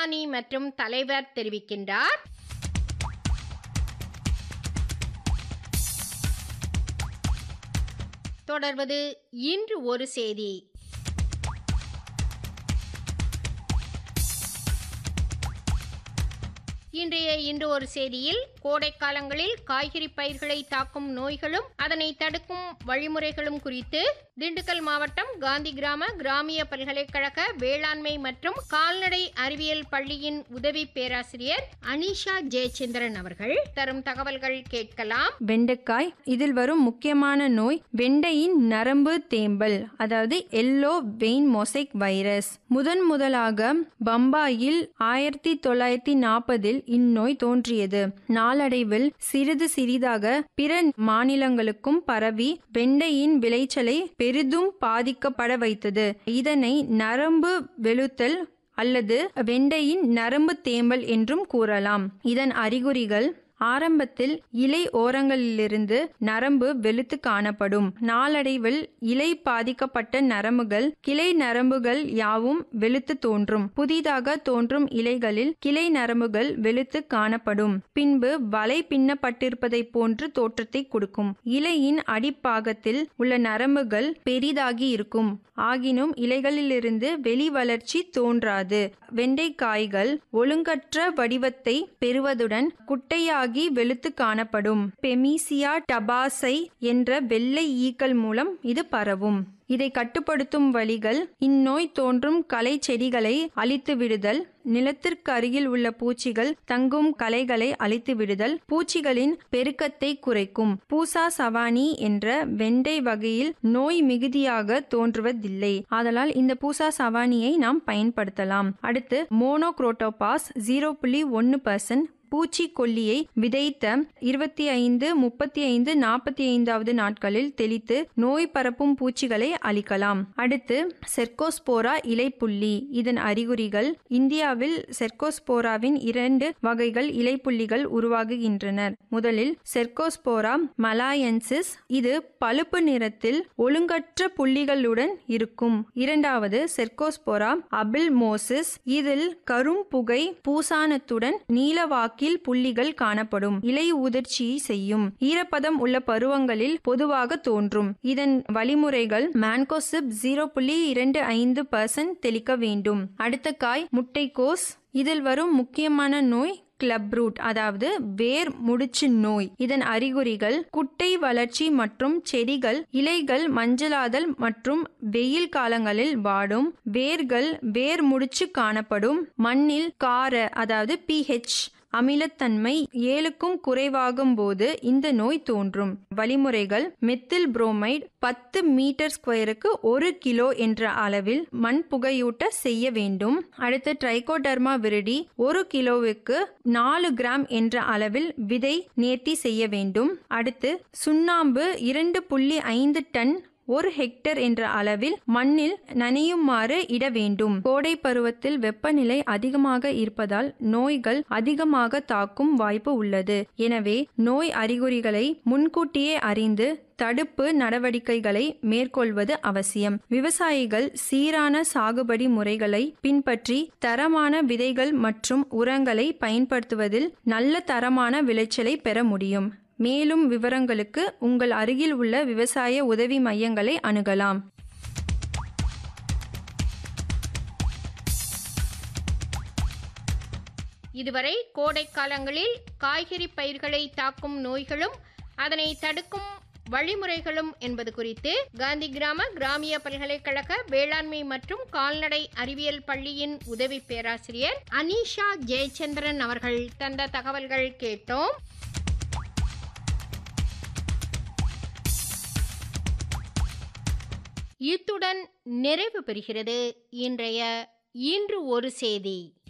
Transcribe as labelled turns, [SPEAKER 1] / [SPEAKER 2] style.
[SPEAKER 1] விஞ்ஞானி மற்றும் தலைவர் தெரிவிக்கின்றார் தொடர்வது இன்று ஒரு செய்தி இன்றைய இன்று ஒரு செய்தியில் கோடைக்காலங்களில் காய்கறி பயிர்களை தாக்கும் நோய்களும் அதனை தடுக்கும் வழிமுறைகளும் குறித்து திண்டுக்கல் மாவட்டம் காந்தி கிராம கிராமிய பல்கலைக்கழக வேளாண்மை மற்றும் கால்நடை அறிவியல் பள்ளியின் உதவி பேராசிரியர் அனிஷா ஜெயச்சந்திரன் அவர்கள் தரும் தகவல்கள் கேட்கலாம்
[SPEAKER 2] வெண்டைக்காய் இதில் வரும் முக்கியமான நோய் வெண்டையின் நரம்பு தேம்பல் அதாவது எல்லோ வெயின் மொசைக் வைரஸ் முதன் முதலாக பம்பாயில் ஆயிரத்தி தொள்ளாயிரத்தி நாற்பதில் இந்நோய் தோன்றியது நாளடைவில் சிறிது சிறிதாக பிற மாநிலங்களுக்கும் பரவி வெண்டையின் விளைச்சலை பெரிதும் பாதிக்கப்பட வைத்தது இதனை நரம்பு வெளுத்தல் அல்லது வெண்டையின் நரம்பு தேம்பல் என்றும் கூறலாம் இதன் அறிகுறிகள் ஆரம்பத்தில் இலை ஓரங்களிலிருந்து நரம்பு வெளுத்து காணப்படும் நாளடைவில் இலை பாதிக்கப்பட்ட நரம்புகள் கிளை நரம்புகள் யாவும் வெளுத்து தோன்றும் புதிதாக தோன்றும் இலைகளில் கிளை நரம்புகள் வெளுத்து காணப்படும் பின்பு வலை பின்னப்பட்டிருப்பதை போன்று தோற்றத்தை கொடுக்கும் இலையின் அடிப்பாகத்தில் உள்ள நரம்புகள் பெரிதாகி இருக்கும் ஆகினும் இலைகளிலிருந்து வெளி வளர்ச்சி தோன்றாது வெண்டைக்காய்கள் ஒழுங்கற்ற வடிவத்தை பெறுவதுடன் குட்டையாகி வெளுத்து காணப்படும் பெமிசியா டபாசை என்ற வெள்ளை ஈக்கள் மூலம் இது பரவும் இதை கட்டுப்படுத்தும் வழிகள் இந்நோய் தோன்றும் களை செடிகளை அழித்து விடுதல் நிலத்திற்கு அருகில் உள்ள பூச்சிகள் தங்கும் களைகளை அழித்து விடுதல் பூச்சிகளின் பெருக்கத்தை குறைக்கும் பூசா சவானி என்ற வெண்டை வகையில் நோய் மிகுதியாக தோன்றுவதில்லை ஆதலால் இந்த பூசா சவானியை நாம் பயன்படுத்தலாம் அடுத்து மோனோக்ரோட்டோபாஸ் ஜீரோ புள்ளி ஒன்று பர்சன்ட் பூச்சிக்கொல்லியை விதைத்த இருபத்தி ஐந்து முப்பத்தி ஐந்து நாற்பத்தி ஐந்தாவது நாட்களில் தெளித்து நோய் பரப்பும் பூச்சிகளை அழிக்கலாம் அடுத்து செர்கோஸ்போரா இலைப்புள்ளி இதன் அறிகுறிகள் இந்தியாவில் செர்கோஸ்போராவின் இரண்டு வகைகள் இலைப்புள்ளிகள் உருவாகுகின்றன முதலில் செர்கோஸ்போரா மலாயன்சிஸ் இது பழுப்பு நிறத்தில் ஒழுங்கற்ற புள்ளிகளுடன் இருக்கும் இரண்டாவது செர்கோஸ்போரா அபில்மோசிஸ் இதில் கரும் புகை பூசானத்துடன் நீலவாக்கு வாக்கில் புள்ளிகள் காணப்படும் இலை உதிர்ச்சி செய்யும் ஈரப்பதம் உள்ள பருவங்களில் பொதுவாக தோன்றும் இதன் வழிமுறைகள் மேன்கோசிப் ஜீரோ புள்ளி இரண்டு ஐந்து பர்சன்ட் தெளிக்க வேண்டும் அடுத்த காய் முட்டைக்கோஸ் இதில் வரும் முக்கியமான நோய் கிளப் ரூட் அதாவது வேர் முடிச்சு நோய் இதன் அறிகுறிகள் குட்டை வளர்ச்சி மற்றும் செடிகள் இலைகள் மஞ்சளாதல் மற்றும் வெயில் காலங்களில் வாடும் வேர்கள் வேர் முடிச்சு காணப்படும் மண்ணில் கார அதாவது பிஹெச் அமிலத்தன்மை ஏழுக்கும் குறைவாகும் போது இந்த நோய் தோன்றும் வழிமுறைகள் மெத்தில் புரோமைடு பத்து மீட்டர் ஸ்கொயருக்கு ஒரு கிலோ என்ற அளவில் மண் புகையூட்ட செய்ய வேண்டும் அடுத்து ட்ரைகோடர்மா விரிடி ஒரு கிலோவுக்கு நாலு கிராம் என்ற அளவில் விதை நேர்த்தி செய்ய வேண்டும் அடுத்து சுண்ணாம்பு இரண்டு புள்ளி ஐந்து டன் ஒரு ஹெக்டர் என்ற அளவில் மண்ணில் நனையுமாறு இட வேண்டும் கோடை பருவத்தில் வெப்பநிலை அதிகமாக இருப்பதால் நோய்கள் அதிகமாக தாக்கும் வாய்ப்பு உள்ளது எனவே நோய் அறிகுறிகளை முன்கூட்டியே அறிந்து தடுப்பு நடவடிக்கைகளை மேற்கொள்வது அவசியம் விவசாயிகள் சீரான சாகுபடி முறைகளை பின்பற்றி தரமான விதைகள் மற்றும் உரங்களை பயன்படுத்துவதில் நல்ல தரமான விளைச்சலை பெற முடியும் மேலும் விவரங்களுக்கு உங்கள் அருகில் உள்ள விவசாய உதவி மையங்களை அணுகலாம்
[SPEAKER 1] இதுவரை கோடை காலங்களில் காய்கறி பயிர்களை தாக்கும் நோய்களும் அதனை தடுக்கும் வழிமுறைகளும் என்பது குறித்து காந்தி கிராம கிராமிய பல்கலைக்கழக வேளாண்மை மற்றும் கால்நடை அறிவியல் பள்ளியின் உதவி பேராசிரியர் அனிஷா ஜெயச்சந்திரன் அவர்கள் தந்த தகவல்கள் கேட்டோம் இத்துடன் நிறைவு பெறுகிறது இன்றைய இன்று ஒரு செய்தி